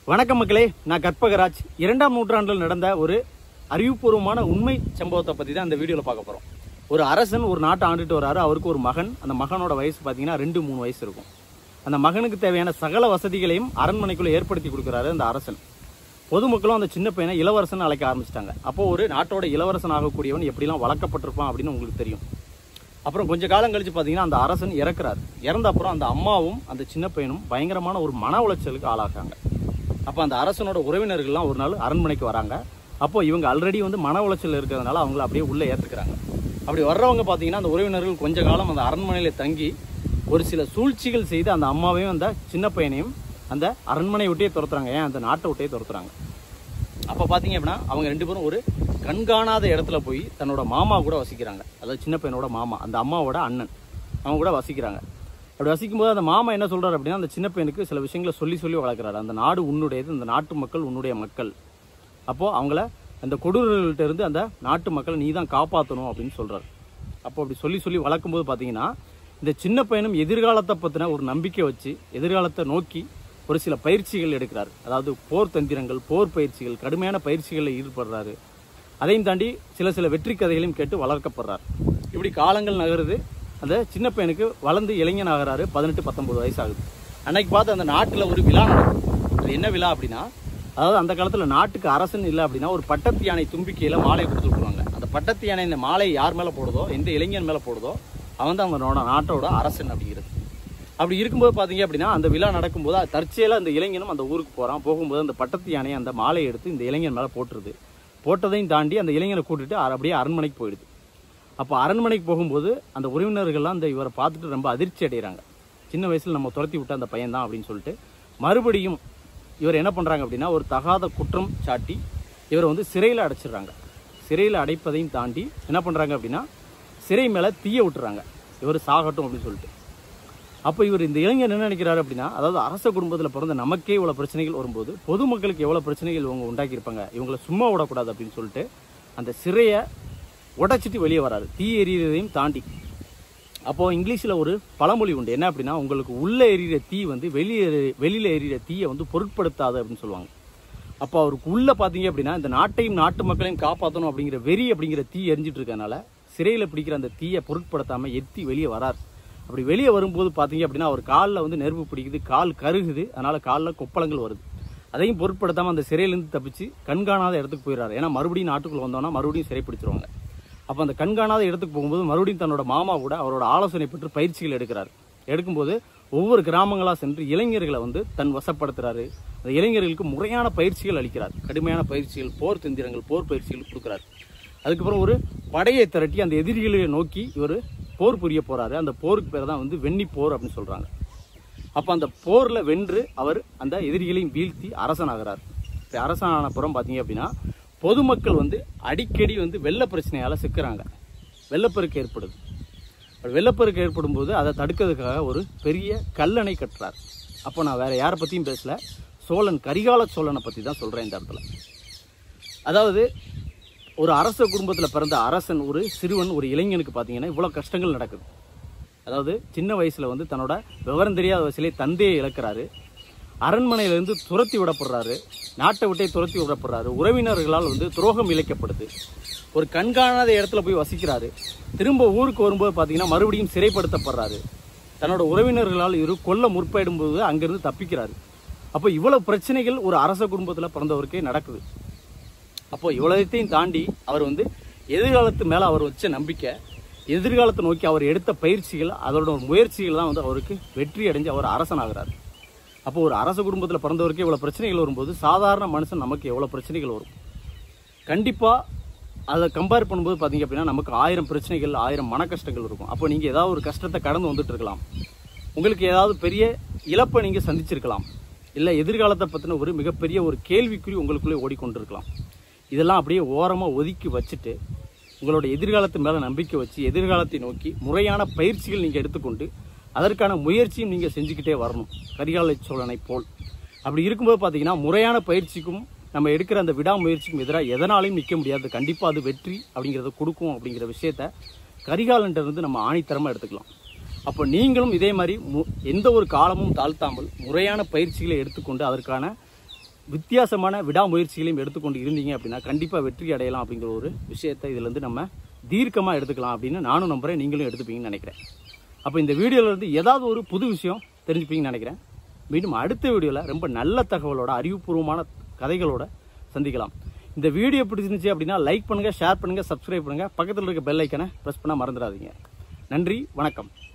வணக்கம் மக்களே நான் கற்பகராஜ் இரண்டாம் நூற்றாண்டில் நடந்த ஒரு அறிவுபூர்வமான உண்மை சம்பவத்தை பற்றி தான் இந்த வீடியோவில் பார்க்க போகிறோம் ஒரு அரசன் ஒரு நாட்டை ஆண்டுட்டு வராரு அவருக்கு ஒரு மகன் அந்த மகனோட வயசு பார்த்தீங்கன்னா ரெண்டு மூணு வயசு இருக்கும் அந்த மகனுக்கு தேவையான சகல வசதிகளையும் அரண்மனைக்குள்ள ஏற்படுத்தி கொடுக்குறாரு அந்த அரசன் பொதுமக்களும் அந்த சின்ன பையனை இளவரசன் அழைக்க ஆரம்பிச்சிட்டாங்க அப்போ ஒரு நாட்டோட இளவரசன் ஆகக்கூடியவன் எப்படிலாம் வளர்க்கப்பட்டிருப்பான் அப்படின்னு உங்களுக்கு தெரியும் அப்புறம் கொஞ்ச காலம் கழிச்சு பார்த்தீங்கன்னா அந்த அரசன் இறக்குறாரு இறந்த அப்புறம் அந்த அம்மாவும் அந்த சின்ன பையனும் பயங்கரமான ஒரு மன உளைச்சலுக்கு ஆளாகிறாங்க அப்போ அந்த அரசனோட உறவினர்கள்லாம் ஒரு நாள் அரண்மனைக்கு வராங்க அப்போ இவங்க ஆல்ரெடி வந்து மன உளைச்சல் இருக்கிறதுனால அவங்கள அப்படியே உள்ளே ஏற்றுக்கிறாங்க அப்படி வர்றவங்க பார்த்தீங்கன்னா அந்த உறவினர்கள் கொஞ்ச காலம் அந்த அரண்மனையில் தங்கி ஒரு சில சூழ்ச்சிகள் செய்து அந்த அம்மாவையும் அந்த சின்ன பையனையும் அந்த அரண்மனை விட்டே துரத்துறாங்க ஏன் அந்த நாட்டை விட்டே துரத்துறாங்க அப்போ பார்த்தீங்க அப்படின்னா அவங்க ரெண்டு பேரும் ஒரு கண்காணாத இடத்துல போய் தன்னோட மாமா கூட வசிக்கிறாங்க அதாவது சின்ன பையனோட மாமா அந்த அம்மாவோட அண்ணன் அவங்க கூட வசிக்கிறாங்க அப்படி வசிக்கும்போது அந்த மாமா என்ன சொல்றாரு அப்படின்னா அந்த சின்ன பையனுக்கு சில விஷயங்களை சொல்லி சொல்லி வளர்க்குறாரு அந்த நாடு உன்னுடையது இந்த நாட்டு மக்கள் உன்னுடைய மக்கள் அப்போ அவங்கள அந்த கொடூரர்கள்ட்ட இருந்து அந்த நாட்டு மக்களை நீ தான் காப்பாற்றணும் அப்படின்னு சொல்றாரு அப்போ அப்படி சொல்லி சொல்லி வளர்க்கும்போது பார்த்தீங்கன்னா இந்த சின்ன பையனும் எதிர்காலத்தை பற்றின ஒரு நம்பிக்கை வச்சு எதிர்காலத்தை நோக்கி ஒரு சில பயிற்சிகள் எடுக்கிறார் அதாவது போர் தந்திரங்கள் போர் பயிற்சிகள் கடுமையான பயிற்சிகளில் ஈடுபடுறாரு அதையும் தாண்டி சில சில வெற்றி கதைகளையும் கேட்டு வளர்க்கப்படுறார் இப்படி காலங்கள் நகருது அந்த சின்ன பையனுக்கு வளர்ந்து இளைஞன் ஆகிறாரு பதினெட்டு பத்தொன்பது வயசு ஆகுது அன்னைக்கு பார்த்து அந்த நாட்டில் ஒரு விழா நடக்கும் அது என்ன விழா அப்படின்னா அதாவது அந்த காலத்தில் நாட்டுக்கு அரசன் இல்லை அப்படின்னா ஒரு பட்டத்து யானை தும்பிக்கையில் மாலை கொடுத்து விட்ருவாங்க அந்த பட்டத்து யானை இந்த மாலை யார் மேலே போடுதோ எந்த இளைஞன் மேலே போடுதோ அவன் தான் அவனோட நாட்டோட அரசன் அப்படிங்கிறது அப்படி இருக்கும்போது பார்த்தீங்க அப்படின்னா அந்த விழா நடக்கும்போது அது தற்செயலாக அந்த இளைஞனும் அந்த ஊருக்கு போகிறான் போகும்போது அந்த பட்டத்து யானையை அந்த மாலையை எடுத்து இந்த இளைஞன் மேலே போட்டுருது போட்டதையும் தாண்டி அந்த இளைஞனை கூட்டிட்டு அர- அப்படியே அரண்மனைக்கு போயிடுது அப்போ அரண்மனைக்கு போகும்போது அந்த உறவினர்கள்லாம் அந்த இவரை பார்த்துட்டு ரொம்ப அதிர்ச்சி அடைகிறாங்க சின்ன வயசில் நம்ம துரத்தி விட்ட அந்த பையன் தான் அப்படின்னு சொல்லிட்டு மறுபடியும் இவர் என்ன பண்ணுறாங்க அப்படின்னா ஒரு தகாத குற்றம் சாட்டி இவரை வந்து சிறையில் அடைச்சிடுறாங்க சிறையில் அடைப்பதையும் தாண்டி என்ன பண்ணுறாங்க அப்படின்னா சிறை மேலே தீய விட்டுறாங்க இவர் சாகட்டும் அப்படின்னு சொல்லிட்டு அப்போ இவர் இந்த இளைஞர் என்ன நினைக்கிறாரு அப்படின்னா அதாவது அரச குடும்பத்தில் பிறந்த நமக்கே இவ்வளோ பிரச்சனைகள் வரும்போது பொதுமக்களுக்கு எவ்வளோ பிரச்சனைகள் இவங்க உண்டாக்கியிருப்பாங்க இவங்களை சும்மா விடக்கூடாது அப்படின்னு சொல்லிட்டு அந்த சிறையை உடைச்சிட்டு வெளியே வராரு தீ எறியதையும் தாண்டி அப்போ இங்கிலீஷில் ஒரு பழமொழி உண்டு என்ன அப்படின்னா உங்களுக்கு உள்ள எரியிற தீ வந்து வெளியே வெளியில எரியிற தீயை வந்து பொருட்படுத்தாது அப்படின்னு சொல்லுவாங்க அப்போ அவருக்கு உள்ள பார்த்தீங்க அப்படின்னா இந்த நாட்டையும் நாட்டு மக்களையும் காப்பாற்றணும் அப்படிங்கிற வெறி அப்படிங்கிற தீ எரிஞ்சிட்டு இருக்கறனால சிறையில் பிடிக்கிற அந்த தீயை பொருட்படுத்தாம எத்தி வெளியே வரார் அப்படி வெளியே வரும்போது பார்த்தீங்க அப்படின்னா அவர் காலில் வந்து நெருப்பு பிடிக்குது கால் கருகுது அதனால காலில் கொப்பளங்கள் வருது அதையும் பொருட்படுத்தாம அந்த சிறையிலேருந்து தப்பிச்சு கண்காணாத இடத்துக்கு போயிடுறாரு ஏன்னா மறுபடியும் நாட்டுக்குள்ள வந்தோம்னா மறுபடியும் சிறை பிடிச்சிருவாங்க அப்போ அந்த கண்காணாத இடத்துக்கு போகும்போது மறுபடியும் தன்னோட மாமா கூட அவரோட ஆலோசனை பெற்று பயிற்சிகள் எடுக்கிறார் எடுக்கும்போது ஒவ்வொரு கிராமங்களாக சென்று இளைஞர்களை வந்து தன் வசப்படுத்துறாரு அந்த இளைஞர்களுக்கு முறையான பயிற்சிகள் அளிக்கிறார் கடுமையான பயிற்சிகள் போர் தந்திரங்கள் போர் பயிற்சிகள் கொடுக்குறாரு அதுக்கப்புறம் ஒரு படையை திரட்டி அந்த எதிரிகளை நோக்கி இவர் போர் புரிய போறாரு அந்த போருக்கு பேர் தான் வந்து வெண்ணி போர் அப்படின்னு சொல்றாங்க அப்போ அந்த போர்ல வென்று அவர் அந்த எதிரிகளையும் வீழ்த்தி அரசனாகிறார் இப்ப அரசனான புறம் பார்த்தீங்க அப்படின்னா பொதுமக்கள் வந்து அடிக்கடி வந்து வெள்ள பிரச்சனையால சிக்கிறாங்க வெள்ளப்பெருக்கு ஏற்படுது அப்படி வெள்ளப்பெருக்கு ஏற்படும் போது அதை தடுக்கிறதுக்காக ஒரு பெரிய கல்லணை கட்டுறார் அப்போ நான் வேற யாரை பற்றியும் பேசல சோழன் கரிகால சோழனை பற்றி தான் சொல்கிறேன் இந்த இடத்துல அதாவது ஒரு அரச குடும்பத்தில் பிறந்த அரசன் ஒரு சிறுவன் ஒரு இளைஞனுக்கு பார்த்தீங்கன்னா இவ்வளோ கஷ்டங்கள் நடக்குது அதாவது சின்ன வயசுல வந்து தன்னோட விவரம் தெரியாத வயசுலேயே தந்தையை இழக்கிறாரு அரண்மனையிலிருந்து துரத்தி விடப்படுறாரு நாட்டை விட்டே துரத்தி விடப்படுறாரு உறவினர்களால் வந்து துரோகம் இழைக்கப்படுது ஒரு கண்காணாத இடத்துல போய் வசிக்கிறாரு திரும்ப ஊருக்கு வரும்போது பார்த்தீங்கன்னா மறுபடியும் சிறைப்படுத்தப்படுறாரு தன்னோட உறவினர்களால் இரு கொல்ல முற்படும்போது அங்கிருந்து தப்பிக்கிறாரு அப்போ இவ்வளவு பிரச்சனைகள் ஒரு அரச குடும்பத்தில் பிறந்தவருக்கே நடக்குது அப்போ இவ்வளத்தையும் தாண்டி அவர் வந்து எதிர்காலத்து மேல அவர் வச்ச நம்பிக்கை எதிர்காலத்தை நோக்கி அவர் எடுத்த பயிற்சிகள் அதோட ஒரு முயற்சிகள் தான் வந்து அவருக்கு வெற்றி அடைஞ்சு அவர் அரசனாகிறார் அப்போ ஒரு அரச குடும்பத்தில் பிறந்தவருக்கு இவ்வளோ பிரச்சனைகள் வரும்போது சாதாரண மனுஷன் நமக்கு எவ்வளோ பிரச்சனைகள் வரும் கண்டிப்பாக அதை கம்பேர் பண்ணும்போது பார்த்தீங்க அப்படின்னா நமக்கு ஆயிரம் பிரச்சனைகள் ஆயிரம் மன கஷ்டங்கள் இருக்கும் அப்போ நீங்கள் ஏதாவது ஒரு கஷ்டத்தை கடந்து வந்துட்டு இருக்கலாம் உங்களுக்கு ஏதாவது பெரிய இழப்பை நீங்கள் சந்திச்சிருக்கலாம் இல்லை எதிர்காலத்தை பற்றின ஒரு மிகப்பெரிய ஒரு கேள்விக்குறி உங்களுக்குள்ளே ஓடிக்கொண்டிருக்கலாம் இதெல்லாம் அப்படியே ஓரமாக ஒதுக்கி வச்சுட்டு உங்களோட எதிர்காலத்து மேலே நம்பிக்கை வச்சு எதிர்காலத்தை நோக்கி முறையான பயிற்சிகள் நீங்கள் எடுத்துக்கொண்டு அதற்கான முயற்சியும் நீங்கள் செஞ்சுக்கிட்டே வரணும் கரிகால சோழனை போல் அப்படி இருக்கும்போது பார்த்தீங்கன்னா முறையான பயிற்சிக்கும் நம்ம எடுக்கிற அந்த விடாமுயற்சிக்கும் எதிராக எதனாலையும் நிற்க முடியாது கண்டிப்பாக அது வெற்றி அப்படிங்கிறத கொடுக்கும் அப்படிங்கிற விஷயத்த கரிகாலன்ட்ட இருந்து நம்ம ஆணித்தரமாக எடுத்துக்கலாம் அப்போ நீங்களும் இதே மாதிரி மு- எந்த ஒரு காலமும் தாழ்த்தாமல் முறையான பயிற்சிகளை எடுத்துக்கொண்டு அதற்கான வித்தியாசமான விடாமுயற்சிகளையும் எடுத்துக்கொண்டு இருந்தீங்க அப்படின்னா கண்டிப்பாக வெற்றி அடையலாம் அப்படிங்கிற ஒரு விஷயத்தை இதுலேருந்து நம்ம தீர்க்கமாக எடுத்துக்கலாம் அப்படின்னு நானும் நம்புகிறேன் நீங்களும் எடுத்துப்பீங்கன்னு நினைக்கிறேன் அப்போ இந்த வீடியோல இருந்து ஏதாவது ஒரு புது விஷயம் தெரிஞ்சுப்பீங்கன்னு நினைக்கிறேன் மீண்டும் அடுத்த வீடியோவில் ரொம்ப நல்ல தகவலோட அறிவுபூர்வமான கதைகளோட சந்திக்கலாம் இந்த வீடியோ பிடிச்சிருந்துச்சு அப்படின்னா லைக் பண்ணுங்கள் ஷேர் பண்ணுங்கள் சப்ஸ்கிரைப் பண்ணுங்கள் பக்கத்தில் இருக்க பெல் ஐக்கனை ப்ரெஸ் பண்ண மறந்துடாதீங்க நன்றி வணக்கம்